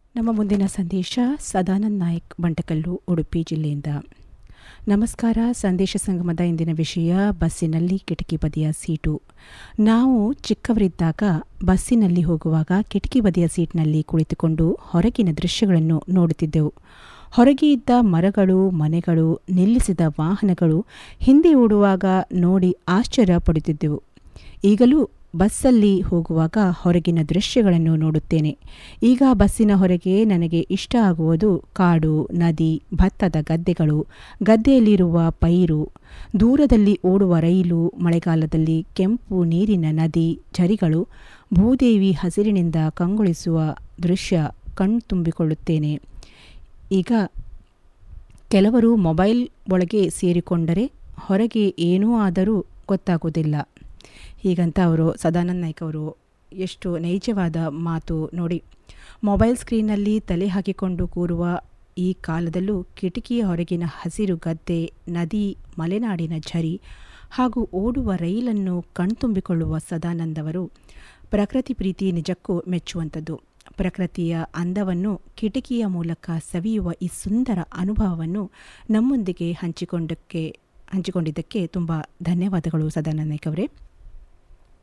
ನಮ್ಮ ಮುಂದಿನ ಸಂದೇಶ ಸದಾನಂದ್ ನಾಯಕ್ ಬಂಟಕಲ್ಲು ಉಡುಪಿ ಜಿಲ್ಲೆಯಿಂದ ನಮಸ್ಕಾರ ಸಂದೇಶ ಸಂಗಮದ ಇಂದಿನ ವಿಷಯ ಬಸ್ಸಿನಲ್ಲಿ ಕಿಟಕಿ ಬದಿಯ ಸೀಟು ನಾವು ಚಿಕ್ಕವರಿದ್ದಾಗ ಬಸ್ಸಿನಲ್ಲಿ ಹೋಗುವಾಗ ಕಿಟಕಿ ಬದಿಯ ಸೀಟ್ನಲ್ಲಿ ಕುಳಿತುಕೊಂಡು ಹೊರಗಿನ ದೃಶ್ಯಗಳನ್ನು ನೋಡುತ್ತಿದ್ದೆವು ಹೊರಗೆ ಇದ್ದ ಮರಗಳು ಮನೆಗಳು ನಿಲ್ಲಿಸಿದ ವಾಹನಗಳು ಹಿಂದೆ ಓಡುವಾಗ ನೋಡಿ ಆಶ್ಚರ್ಯ ಪಡುತ್ತಿದ್ದೆವು ಈಗಲೂ ಬಸ್ಸಲ್ಲಿ ಹೋಗುವಾಗ ಹೊರಗಿನ ದೃಶ್ಯಗಳನ್ನು ನೋಡುತ್ತೇನೆ ಈಗ ಬಸ್ಸಿನ ಹೊರಗೆ ನನಗೆ ಇಷ್ಟ ಆಗುವುದು ಕಾಡು ನದಿ ಭತ್ತದ ಗದ್ದೆಗಳು ಗದ್ದೆಯಲ್ಲಿರುವ ಪೈರು ದೂರದಲ್ಲಿ ಓಡುವ ರೈಲು ಮಳೆಗಾಲದಲ್ಲಿ ಕೆಂಪು ನೀರಿನ ನದಿ ಝರಿಗಳು ಭೂದೇವಿ ಹಸಿರಿನಿಂದ ಕಂಗೊಳಿಸುವ ದೃಶ್ಯ ಕಣ್ತುಂಬಿಕೊಳ್ಳುತ್ತೇನೆ ಈಗ ಕೆಲವರು ಮೊಬೈಲ್ ಒಳಗೆ ಸೇರಿಕೊಂಡರೆ ಹೊರಗೆ ಏನೂ ಆದರೂ ಗೊತ್ತಾಗುವುದಿಲ್ಲ ಹೀಗಂತ ಅವರು ಸದಾನಂದ ನಾಯ್ಕ ಅವರು ಎಷ್ಟು ನೈಜವಾದ ಮಾತು ನೋಡಿ ಮೊಬೈಲ್ ಸ್ಕ್ರೀನ್ನಲ್ಲಿ ತಲೆ ಹಾಕಿಕೊಂಡು ಕೂರುವ ಈ ಕಾಲದಲ್ಲೂ ಕಿಟಕಿಯ ಹೊರಗಿನ ಹಸಿರು ಗದ್ದೆ ನದಿ ಮಲೆನಾಡಿನ ಝರಿ ಹಾಗೂ ಓಡುವ ರೈಲನ್ನು ಕಣ್ತುಂಬಿಕೊಳ್ಳುವ ಸದಾನಂದ್ ಅವರು ಪ್ರಕೃತಿ ಪ್ರೀತಿ ನಿಜಕ್ಕೂ ಮೆಚ್ಚುವಂಥದ್ದು ಪ್ರಕೃತಿಯ ಅಂದವನ್ನು ಕಿಟಕಿಯ ಮೂಲಕ ಸವಿಯುವ ಈ ಸುಂದರ ಅನುಭವವನ್ನು ನಮ್ಮೊಂದಿಗೆ ಹಂಚಿಕೊಂಡಕ್ಕೆ ಹಂಚಿಕೊಂಡಿದ್ದಕ್ಕೆ ತುಂಬ ಧನ್ಯವಾದಗಳು ಸದಾನಂದ ನಾಯ್ಕ ಅವರೇ